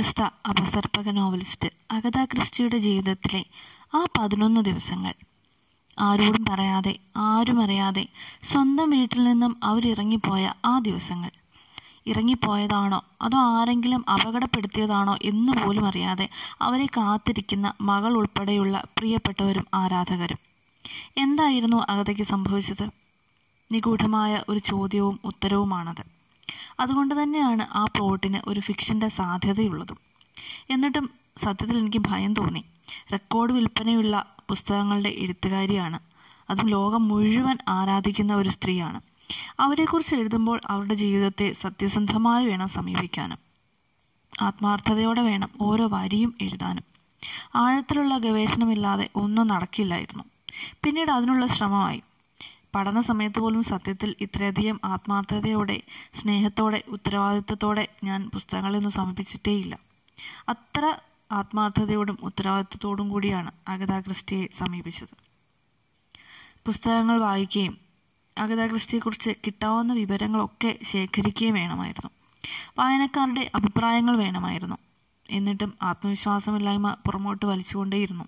പ്രശസ്ത അപസർപ്പക novelist Agatha ക്രിസ്റ്റിയുടെ ജീവിതത്തിലെ ആ പതിനൊന്ന് ദിവസങ്ങൾ ആരോടും പറയാതെ ആരും അറിയാതെ സ്വന്തം വീട്ടിൽ നിന്നും അവരിറങ്ങിപ്പോയ ആ ദിവസങ്ങൾ ഇറങ്ങിപ്പോയതാണോ അതോ ആരെങ്കിലും അപകടപ്പെടുത്തിയതാണോ എന്ന് പോലും അറിയാതെ അവരെ കാത്തിരിക്കുന്ന മകൾ ഉൾപ്പെടെയുള്ള പ്രിയപ്പെട്ടവരും ആരാധകരും എന്തായിരുന്നു അഗതയ്ക്ക് സംഭവിച്ചത് നിഗൂഢമായ ഒരു ചോദ്യവും ഉത്തരവുമാണത് അതുകൊണ്ട് തന്നെയാണ് ആ പ്ലോട്ടിന് ഒരു ഫിക്ഷന്റെ സാധ്യതയുള്ളതും എന്നിട്ടും സത്യത്തിൽ എനിക്ക് ഭയം തോന്നി റെക്കോർഡ് വിൽപ്പനയുള്ള പുസ്തകങ്ങളുടെ എഴുത്തുകാരിയാണ് അതും ലോകം മുഴുവൻ ആരാധിക്കുന്ന ഒരു സ്ത്രീയാണ് അവരെക്കുറിച്ച് എഴുതുമ്പോൾ അവരുടെ ജീവിതത്തെ സത്യസന്ധമായി വേണം സമീപിക്കാനും ആത്മാർത്ഥതയോടെ വേണം ഓരോ വരിയും എഴുതാനും ആഴത്തിലുള്ള ഗവേഷണമില്ലാതെ ഒന്നും നടക്കില്ലായിരുന്നു പിന്നീട് അതിനുള്ള ശ്രമമായി പഠന സമയത്ത് പോലും സത്യത്തിൽ ഇത്രയധികം ആത്മാർത്ഥതയോടെ സ്നേഹത്തോടെ ഉത്തരവാദിത്വത്തോടെ ഞാൻ പുസ്തകങ്ങളൊന്നും സമർപ്പിച്ചിട്ടേയില്ല അത്ര ആത്മാർത്ഥതയോടും ഉത്തരവാദിത്വത്തോടും കൂടിയാണ് അഗത ക്രിസ്റ്റിയെ സമീപിച്ചത് പുസ്തകങ്ങൾ വായിക്കുകയും അഗത ക്രിസ്റ്റിയെക്കുറിച്ച് കിട്ടാവുന്ന വിവരങ്ങളൊക്കെ ശേഖരിക്കുകയും വേണമായിരുന്നു വായനക്കാരുടെ അഭിപ്രായങ്ങൾ വേണമായിരുന്നു എന്നിട്ടും ആത്മവിശ്വാസമില്ലായ്മ പുറമോട്ട് വലിച്ചുകൊണ്ടേയിരുന്നു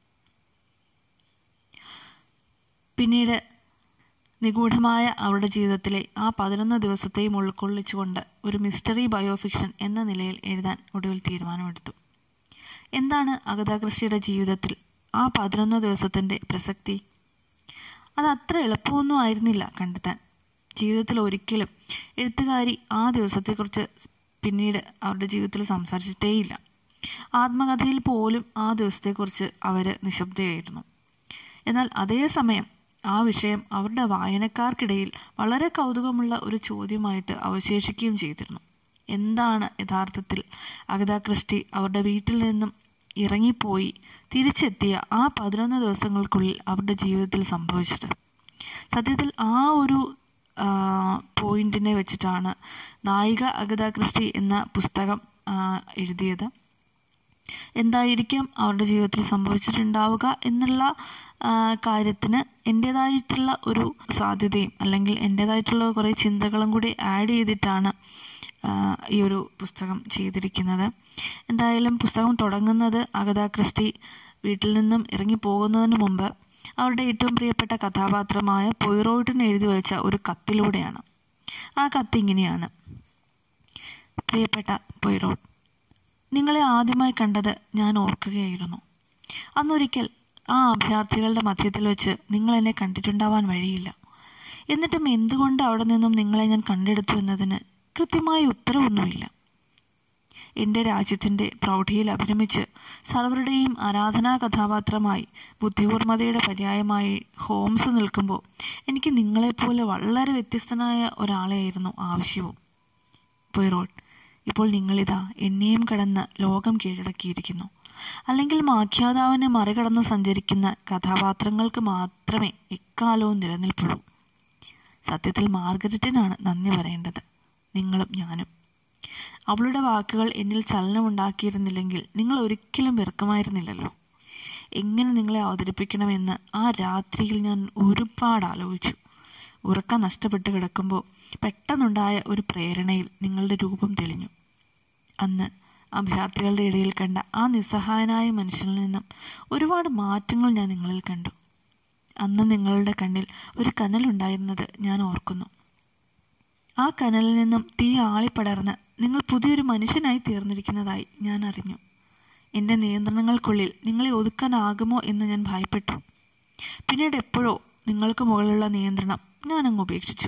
പിന്നീട് നിഗൂഢമായ അവരുടെ ജീവിതത്തിലെ ആ പതിനൊന്ന് ദിവസത്തെയും ഉൾക്കൊള്ളിച്ചുകൊണ്ട് ഒരു മിസ്റ്ററി ബയോഫിക്ഷൻ എന്ന നിലയിൽ എഴുതാൻ ഒടുവിൽ തീരുമാനമെടുത്തു എന്താണ് അഗത ക്രിസ്റ്റിയുടെ ജീവിതത്തിൽ ആ പതിനൊന്ന് ദിവസത്തിന്റെ പ്രസക്തി അത് അത്ര എളുപ്പമൊന്നും ആയിരുന്നില്ല കണ്ടെത്താൻ ജീവിതത്തിൽ ഒരിക്കലും എഴുത്തുകാരി ആ ദിവസത്തെക്കുറിച്ച് പിന്നീട് അവരുടെ ജീവിതത്തിൽ സംസാരിച്ചിട്ടേയില്ല ആത്മകഥയിൽ പോലും ആ ദിവസത്തെക്കുറിച്ച് അവർ നിശബ്ദയായിരുന്നു എന്നാൽ അതേസമയം ആ വിഷയം അവരുടെ വായനക്കാർക്കിടയിൽ വളരെ കൗതുകമുള്ള ഒരു ചോദ്യമായിട്ട് അവശേഷിക്കുകയും ചെയ്തിരുന്നു എന്താണ് യഥാർത്ഥത്തിൽ അഗത ക്രിസ്റ്റി അവരുടെ വീട്ടിൽ നിന്നും ഇറങ്ങിപ്പോയി തിരിച്ചെത്തിയ ആ പതിനൊന്ന് ദിവസങ്ങൾക്കുള്ളിൽ അവരുടെ ജീവിതത്തിൽ സംഭവിച്ചത് സത്യത്തിൽ ആ ഒരു പോയിന്റിനെ വെച്ചിട്ടാണ് നായിക അഗത ക്രിസ്റ്റി എന്ന പുസ്തകം എഴുതിയത് എന്തായിരിക്കും അവരുടെ ജീവിതത്തിൽ സംഭവിച്ചിട്ടുണ്ടാവുക എന്നുള്ള കാര്യത്തിന് എൻ്റെതായിട്ടുള്ള ഒരു സാധ്യതയും അല്ലെങ്കിൽ എൻ്റെതായിട്ടുള്ള കുറേ ചിന്തകളും കൂടി ആഡ് ചെയ്തിട്ടാണ് ഈ ഒരു പുസ്തകം ചെയ്തിരിക്കുന്നത് എന്തായാലും പുസ്തകം തുടങ്ങുന്നത് അഗത ക്രിസ്റ്റി വീട്ടിൽ നിന്നും ഇറങ്ങി പോകുന്നതിന് മുമ്പ് അവരുടെ ഏറ്റവും പ്രിയപ്പെട്ട കഥാപാത്രമായ പൊയ്റോയിട്ടിന് എഴുതി വെച്ച ഒരു കത്തിലൂടെയാണ് ആ കത്ത് ഇങ്ങനെയാണ് പ്രിയപ്പെട്ട പൊയ്റോട്ട് നിങ്ങളെ ആദ്യമായി കണ്ടത് ഞാൻ ഓർക്കുകയായിരുന്നു അന്നൊരിക്കൽ ആ അഭയാർത്ഥികളുടെ മധ്യത്തിൽ വെച്ച് നിങ്ങൾ എന്നെ കണ്ടിട്ടുണ്ടാവാൻ വഴിയില്ല എന്നിട്ടും എന്തുകൊണ്ട് അവിടെ നിന്നും നിങ്ങളെ ഞാൻ കണ്ടെടുത്തു എന്നതിന് കൃത്യമായ ഉത്തരവൊന്നുമില്ല എന്റെ രാജ്യത്തിന്റെ പ്രൗഢിയിൽ അഭിരമിച്ച് സർവരുടെയും ആരാധനാ കഥാപാത്രമായി ബുദ്ധികൂർമ്മതയുടെ പര്യായമായി ഹോംസ് നിൽക്കുമ്പോൾ എനിക്ക് നിങ്ങളെപ്പോലെ വളരെ വ്യത്യസ്തനായ ഒരാളെയായിരുന്നു ആവശ്യവും പൊയ്റോട്ട് ഇപ്പോൾ നിങ്ങളിതാ എന്നെയും കടന്ന് ലോകം കീഴടക്കിയിരിക്കുന്നു അല്ലെങ്കിൽ മാഖ്യാതാവിനെ മറികടന്ന് സഞ്ചരിക്കുന്ന കഥാപാത്രങ്ങൾക്ക് മാത്രമേ എക്കാലവും നിലനിൽപ്പുള്ളൂ സത്യത്തിൽ മാർഗരറ്റിനാണ് നന്ദി പറയേണ്ടത് നിങ്ങളും ഞാനും അവളുടെ വാക്കുകൾ എന്നിൽ ചലനമുണ്ടാക്കിയിരുന്നില്ലെങ്കിൽ നിങ്ങൾ ഒരിക്കലും വെറുക്കുമായിരുന്നില്ലല്ലോ എങ്ങനെ നിങ്ങളെ അവതരിപ്പിക്കണമെന്ന് ആ രാത്രിയിൽ ഞാൻ ഒരുപാട് ആലോചിച്ചു ഉറക്കം നഷ്ടപ്പെട്ട് കിടക്കുമ്പോൾ പെട്ടെന്നുണ്ടായ ഒരു പ്രേരണയിൽ നിങ്ങളുടെ രൂപം തെളിഞ്ഞു അന്ന് അഭയാർത്ഥികളുടെ ഇടയിൽ കണ്ട ആ നിസ്സഹായനായ മനുഷ്യനിൽ നിന്നും ഒരുപാട് മാറ്റങ്ങൾ ഞാൻ നിങ്ങളിൽ കണ്ടു അന്ന് നിങ്ങളുടെ കണ്ണിൽ ഒരു കനലുണ്ടായിരുന്നത് ഞാൻ ഓർക്കുന്നു ആ കനലിൽ നിന്നും തീ ആളിപ്പടർന്ന് നിങ്ങൾ പുതിയൊരു മനുഷ്യനായി തീർന്നിരിക്കുന്നതായി ഞാൻ അറിഞ്ഞു എന്റെ നിയന്ത്രണങ്ങൾക്കുള്ളിൽ നിങ്ങളെ ഒതുക്കാനാകുമോ എന്ന് ഞാൻ ഭയപ്പെട്ടു പിന്നീട് എപ്പോഴോ നിങ്ങൾക്ക് മുകളിലുള്ള നിയന്ത്രണം ഞാൻ അങ്ങ് ഉപേക്ഷിച്ചു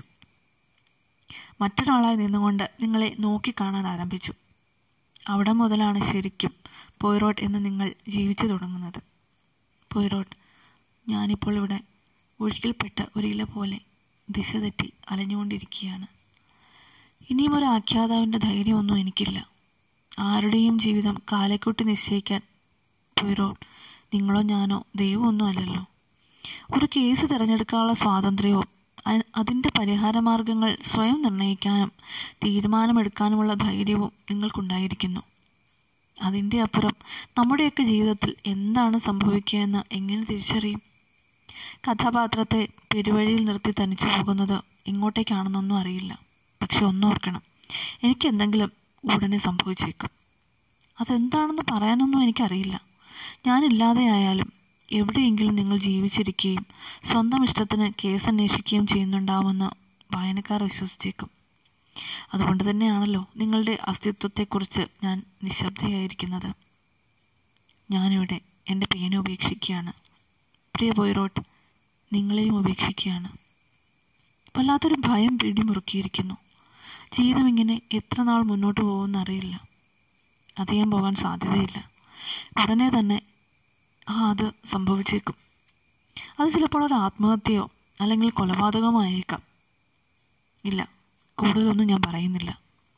മറ്റൊരാളായി നിന്നുകൊണ്ട് നിങ്ങളെ നോക്കിക്കാണാൻ ആരംഭിച്ചു അവിടെ മുതലാണ് ശരിക്കും പോയ്റോട്ട് എന്ന് നിങ്ങൾ ജീവിച്ചു തുടങ്ങുന്നത് പോയ്റോട്ട് ഞാനിപ്പോൾ ഇവിടെ ഒഴുക്കിൽപ്പെട്ട ഒരു ഇല പോലെ ദിശ തെറ്റി അലഞ്ഞുകൊണ്ടിരിക്കുകയാണ് ഇനിയും ഒരു ആഖ്യാതാവിൻ്റെ ധൈര്യമൊന്നും എനിക്കില്ല ആരുടെയും ജീവിതം കാലക്കൂട്ടി നിശ്ചയിക്കാൻ പോയ്റോട്ട് നിങ്ങളോ ഞാനോ ദൈവമൊന്നും അല്ലല്ലോ ഒരു കേസ് തിരഞ്ഞെടുക്കാനുള്ള സ്വാതന്ത്ര്യവും അതിൻ്റെ പരിഹാരമാർഗങ്ങൾ സ്വയം നിർണ്ണയിക്കാനും തീരുമാനമെടുക്കാനുമുള്ള ധൈര്യവും നിങ്ങൾക്കുണ്ടായിരിക്കുന്നു അതിൻ്റെ അപ്പുറം നമ്മുടെയൊക്കെ ജീവിതത്തിൽ എന്താണ് സംഭവിക്കുക എന്ന് എങ്ങനെ തിരിച്ചറിയും കഥാപാത്രത്തെ പെരുവഴിയിൽ നിർത്തി തനിച്ചു പോകുന്നത് എങ്ങോട്ടേക്കാണെന്നൊന്നും അറിയില്ല പക്ഷെ ഒന്നോർക്കണം എനിക്ക് എന്തെങ്കിലും ഉടനെ സംഭവിച്ചേക്കും അതെന്താണെന്ന് പറയാനൊന്നും എനിക്കറിയില്ല ഞാനില്ലാതെയായാലും എവിടെയെങ്കിലും നിങ്ങൾ ജീവിച്ചിരിക്കുകയും സ്വന്തം ഇഷ്ടത്തിന് കേസ് അന്വേഷിക്കുകയും ചെയ്യുന്നുണ്ടാവുമെന്ന് വായനക്കാർ വിശ്വസിച്ചേക്കും അതുകൊണ്ട് തന്നെയാണല്ലോ നിങ്ങളുടെ അസ്തിത്വത്തെക്കുറിച്ച് ഞാൻ നിശബ്ദയായിരിക്കുന്നത് ഞാനിവിടെ എൻ്റെ പേന ഉപേക്ഷിക്കുകയാണ് പ്രിയ ബോയ്റോട്ട് നിങ്ങളെയും ഉപേക്ഷിക്കുകയാണ് വല്ലാത്തൊരു ഭയം പിടിമുറുക്കിയിരിക്കുന്നു ജീവിതം ഇങ്ങനെ എത്ര നാൾ മുന്നോട്ട് പോകുമെന്ന് അറിയില്ല അധികം പോകാൻ സാധ്യതയില്ല ഉടനെ തന്നെ ആ അത് സംഭവിച്ചേക്കും അത് ചിലപ്പോൾ ഒരു ആത്മഹത്യയോ അല്ലെങ്കിൽ കൊലപാതകമോ ആയേക്കാം ഇല്ല കൂടുതലൊന്നും ഞാൻ പറയുന്നില്ല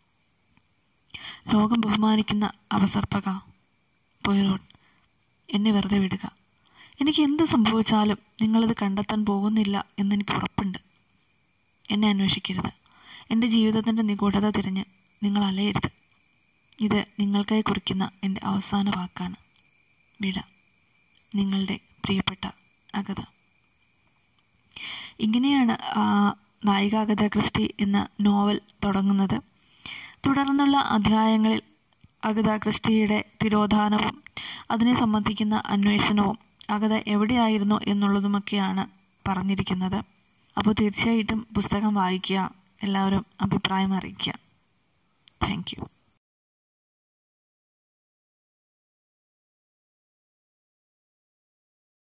ലോകം ബഹുമാനിക്കുന്ന അവസർപ്പക പൊയറോഡ് എന്നെ വെറുതെ വിടുക എനിക്ക് എന്ത് സംഭവിച്ചാലും നിങ്ങളിത് കണ്ടെത്താൻ പോകുന്നില്ല എന്നെനിക്ക് ഉറപ്പുണ്ട് എന്നെ അന്വേഷിക്കരുത് എൻ്റെ ജീവിതത്തിൻ്റെ നിഗൂഢത തിരഞ്ഞ് നിങ്ങൾ അലയരുത് ഇത് നിങ്ങൾക്കായി കുറിക്കുന്ന എൻ്റെ അവസാന വാക്കാണ് വിട നിങ്ങളുടെ പ്രിയപ്പെട്ട അഗത ഇങ്ങനെയാണ് ആ നായിക അഗത ക്രിസ്റ്റി എന്ന നോവൽ തുടങ്ങുന്നത് തുടർന്നുള്ള അധ്യായങ്ങളിൽ അഗത ക്രിസ്റ്റിയുടെ തിരോധാനവും അതിനെ സംബന്ധിക്കുന്ന അന്വേഷണവും അഗത എവിടെയായിരുന്നു എന്നുള്ളതുമൊക്കെയാണ് പറഞ്ഞിരിക്കുന്നത് അപ്പോൾ തീർച്ചയായിട്ടും പുസ്തകം വായിക്കുക എല്ലാവരും അഭിപ്രായം അറിയിക്കുക താങ്ക് യു